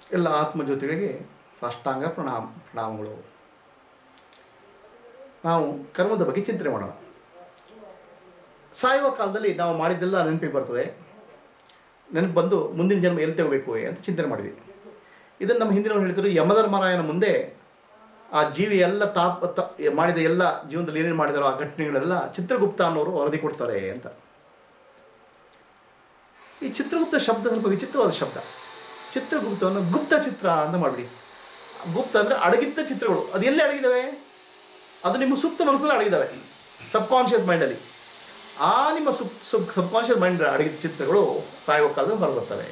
ಎಲ್ಲ ಆತ್ಮಜ್ಯೋತಿಗಳಿಗೆ ಸಾಷ್ಟಾಂಗ ಪ್ರಣಾಮ ಪ್ರಣಾಮಗಳು ನಾವು ಕರ್ಮದ ಬಗ್ಗೆ ಚಿಂತನೆ ಮಾಡೋಣ ಸಾಯುವ ಕಾಲದಲ್ಲಿ ನಾವು ಮಾಡಿದ್ದೆಲ್ಲ ನೆನಪಿಗೆ ಬರ್ತದೆ ನೆನಪು ಬಂದು ಮುಂದಿನ ಜನ್ಮ ಎಲ್ಲಿ ತಗೋಬೇಕು ಅಂತ ಚಿಂತನೆ ಮಾಡಿದ್ವಿ ಇದನ್ನು ನಮ್ಮ ಹಿಂದಿನವ್ರು ಹೇಳ್ತಿದ್ರು ಯಮಧರ್ಮರಾಯನ ಮುಂದೆ ಆ ಜೀವಿ ಎಲ್ಲ ತಾಪ ತ- ಮಾಡಿದ ಎಲ್ಲ ಜೀವನದಲ್ಲಿ ಏನೇನು ಮಾಡಿದಾರೋ ಆ ಘಟನೆಗಳೆಲ್ಲ ಚಿತ್ರಗುಪ್ತ ಅನ್ನೋರು ವರದಿ ಕೊಡ್ತಾರೆ ಅಂತ ಈ ಚಿತ್ರಗುಪ್ತ ಶಬ್ದ ಸ್ವಲ್ಪ ವಿಚಿತ್ರವಾದ ಶಬ್ದ ಚಿತ್ರಗುಪ್ತವನ್ನು ಗುಪ್ತ ಚಿತ್ರ ಅಂತ ಮಾಡಿಬಿಡಿ ಗುಪ್ತ ಅಂದರೆ ಅಡಗಿದ್ದ ಚಿತ್ರಗಳು ಅದು ಎಲ್ಲಿ ಅಡಗಿದ್ದಾವೆ ಅದು ನಿಮ್ಮ ಸುಪ್ತ ಮನಸ್ಸಲ್ಲಿ ಅಡಗಿದ್ದಾವೆ ಸಬ್ಕಾನ್ಷಿಯಸ್ ಮೈಂಡಲ್ಲಿ ಆ ನಿಮ್ಮ ಸುಪ್ ಸುಪ್ ಸಬ್ಕಾನ್ಷಿಯಸ್ ಮೈಂಡ್ ಅಡಗಿದ ಚಿತ್ರಗಳು ಸಾಯುವ ಕಾಲದಲ್ಲಿ ಹೊರಗೆ ಬರ್ತವೆ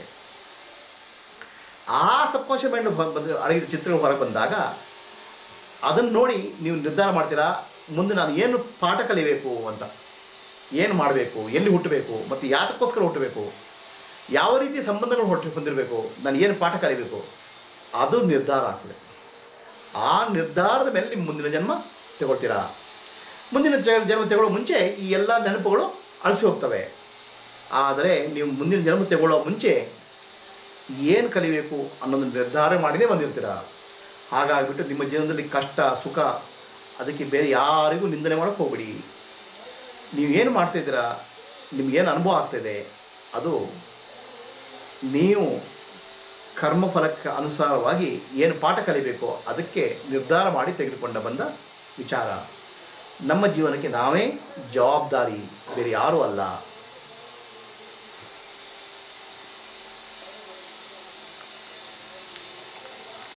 ಆ ಸಬ್ಕಾನ್ಷಿಯಸ್ ಮೈಂಡ್ ಬಂದ ಅಡಗಿದ ಚಿತ್ರಗಳು ಹೊರಗೆ ಬಂದಾಗ ಅದನ್ನು ನೋಡಿ ನೀವು ನಿರ್ಧಾರ ಮಾಡ್ತೀರಾ ಮುಂದೆ ನಾನು ಏನು ಪಾಠ ಕಲಿಬೇಕು ಅಂತ ಏನು ಮಾಡಬೇಕು ಎಲ್ಲಿ ಹುಟ್ಟಬೇಕು ಮತ್ತು ಯಾತಕ್ಕೋಸ್ಕರ ಹುಟ್ಟಬೇಕು ಯಾವ ರೀತಿಯ ಸಂಬಂಧಗಳು ಹೊಟ್ಟು ಹೊಂದಿರಬೇಕು ನಾನು ಏನು ಪಾಠ ಕಲಿಬೇಕು ಅದು ನಿರ್ಧಾರ ಆಗ್ತದೆ ಆ ನಿರ್ಧಾರದ ಮೇಲೆ ನಿಮ್ಮ ಮುಂದಿನ ಜನ್ಮ ತಗೊಳ್ತೀರಾ ಮುಂದಿನ ಜ- ಜನ್ಮ ತಗೊಳ್ಳೋ ಮುಂಚೆ ಈ ಎಲ್ಲ ನೆನಪುಗಳು ಅಳಿಸಿ ಹೋಗ್ತವೆ ಆದರೆ ನೀವು ಮುಂದಿನ ಜನ್ಮ ತಗೊಳ್ಳೋ ಮುಂಚೆ ಏನು ಕಲಿಬೇಕು ಅನ್ನೋದನ್ನು ನಿರ್ಧಾರ ಮಾಡಿನೇ ಬಂದಿರ್ತೀರಾ ಹಾಗಾಗಿಬಿಟ್ಟು ನಿಮ್ಮ ಜೀವನದಲ್ಲಿ ಕಷ್ಟ ಸುಖ ಅದಕ್ಕೆ ಬೇರೆ ಯಾರಿಗೂ ನಿಂದನೆ ಮಾಡೋಕ್ಕೆ ಹೋಗ್ಬಿಡಿ ನೀವು ಏನು ಮಾಡ್ತಾಯಿದ್ದೀರಾ ನಿಮ್ಗೇನು ಅನುಭವ ಆಗ್ತಾಯಿದೆ ಅದು ನೀವು ಕರ್ಮಫಲಕ್ಕೆ ಅನುಸಾರವಾಗಿ ಏನು ಪಾಠ ಕಲಿಬೇಕೋ ಅದಕ್ಕೆ ನಿರ್ಧಾರ ಮಾಡಿ ತೆಗೆದುಕೊಂಡ ಬಂದ ವಿಚಾರ ನಮ್ಮ ಜೀವನಕ್ಕೆ ನಾವೇ ಜವಾಬ್ದಾರಿ ಬೇರೆ ಯಾರೂ ಅಲ್ಲ